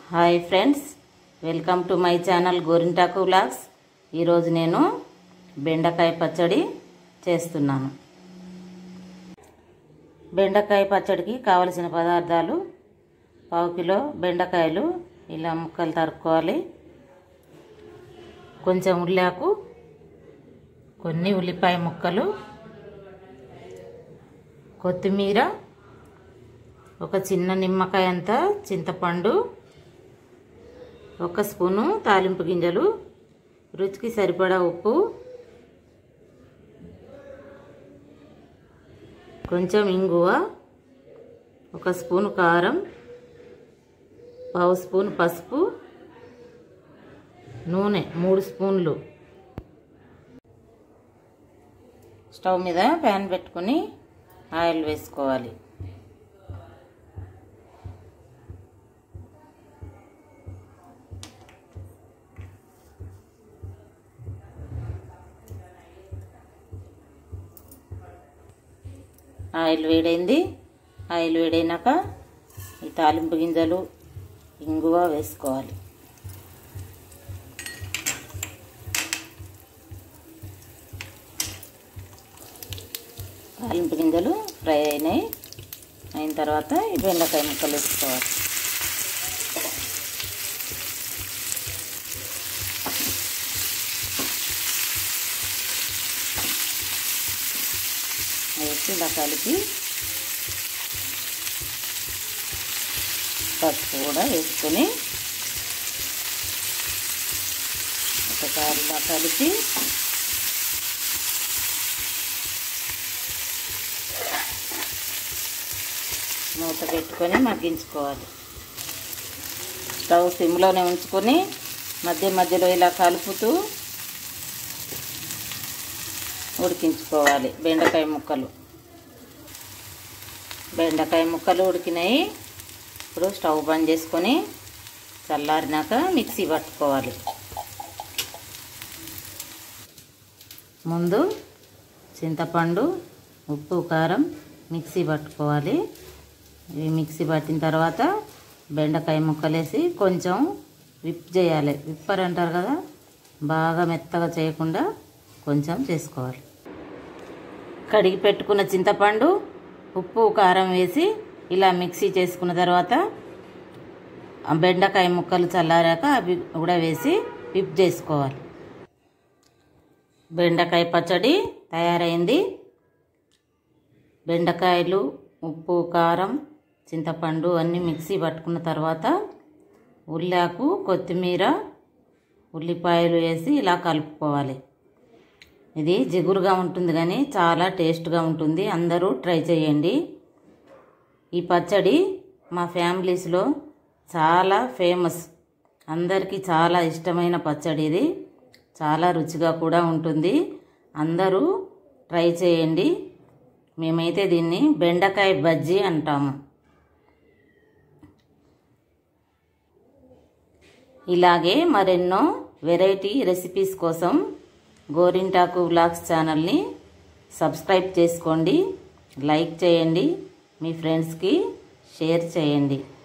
hi friends welcome to my channel Gorintaku vlogs ఈరోజు నేను బెండకాయ పచ్చడి చేస్తున్నాను బెండకాయ పచ్చడికి కావలసిన పదార్థాలు పావు కిలో బెండకాయలు ఇలా ముక్కలు తరుక్కోవాలి కొంచెం ఉల్లాకు కొన్ని ఉల్లిపాయ ముక్కలు కొత్తిమీర ఒక చిన్న నిమ్మకాయ అంత చింతపండు ఒక స్పూను తాలింపు గింజలు రుచికి సరిపడా ఉప్పు కొంచెం ఇంగువ ఒక స్పూను కారం పావు స్పూన్ పసుపు నూనె మూడు స్పూన్లు స్టవ్ మీద ప్యాన్ పెట్టుకొని ఆయిల్ వేసుకోవాలి ఆయిల్ వేడైంది ఆయిల్ వేడైనాక ఈ తాలింపు గింజలు ఇంగువ వేసుకోవాలి తాలింపు గింజలు ఫ్రై అయినాయి అయిన తర్వాత ఈ బెండకాయ ముక్కలు వేసుకోవాలి వేసి ఇలా కలిపి పసుపు కూడా వేసుకొని ఒకసారి ఇలా కలిపి మూత పెట్టుకొని మగ్గించుకోవాలి స్టవ్ సిమ్లోనే ఉంచుకొని మధ్య మధ్యలో ఇలా కలుపుతూ ఉడికించుకోవాలి బెండకాయ ముక్కలు బెండకాయ ముక్కలు ఉడికినాయి ఇప్పుడు స్టవ్ బంద్ చేసుకొని చల్లారినాక మిక్సీ పట్టుకోవాలి ముందు చింతపండు ఉప్పు కారం మిక్సీ పట్టుకోవాలి ఇవి మిక్సీ పట్టిన తర్వాత బెండకాయ ముక్కలేసి కొంచెం విప్ చేయాలి విప్పర్ అంటారు కదా బాగా మెత్తగా చేయకుండా కొంచెం చేసుకోవాలి కడిగి పెట్టుకున్న చింతపండు ఉప్పు కారం వేసి ఇలా మిక్సీ చేసుకున్న తర్వాత ఆ బెండకాయ ముక్కలు చల్లారాక అవి కూడా వేసి విప్ చేసుకోవాలి బెండకాయ పచ్చడి తయారైంది బెండకాయలు ఉప్పు కారం చింతపండు అన్నీ మిక్సీ పట్టుకున్న తర్వాత ఉల్లాకు కొత్తిమీర ఉల్లిపాయలు వేసి ఇలా కలుపుకోవాలి ఇది జిగురుగా ఉంటుంది కానీ చాలా టేస్ట్గా ఉంటుంది అందరూ ట్రై చేయండి ఈ పచ్చడి మా ఫ్యామిలీస్లో చాలా ఫేమస్ అందరికీ చాలా ఇష్టమైన పచ్చడి ఇది చాలా రుచిగా కూడా ఉంటుంది అందరూ ట్రై చేయండి మేమైతే దీన్ని బెండకాయ బజ్జీ అంటాము ఇలాగే మరెన్నో వెరైటీ రెసిపీస్ కోసం గోరింటాకు వ్లాగ్స్ ఛానల్ని సబ్స్క్రైబ్ చేసుకోండి లైక్ చేయండి మీ ఫ్రెండ్స్కి షేర్ చేయండి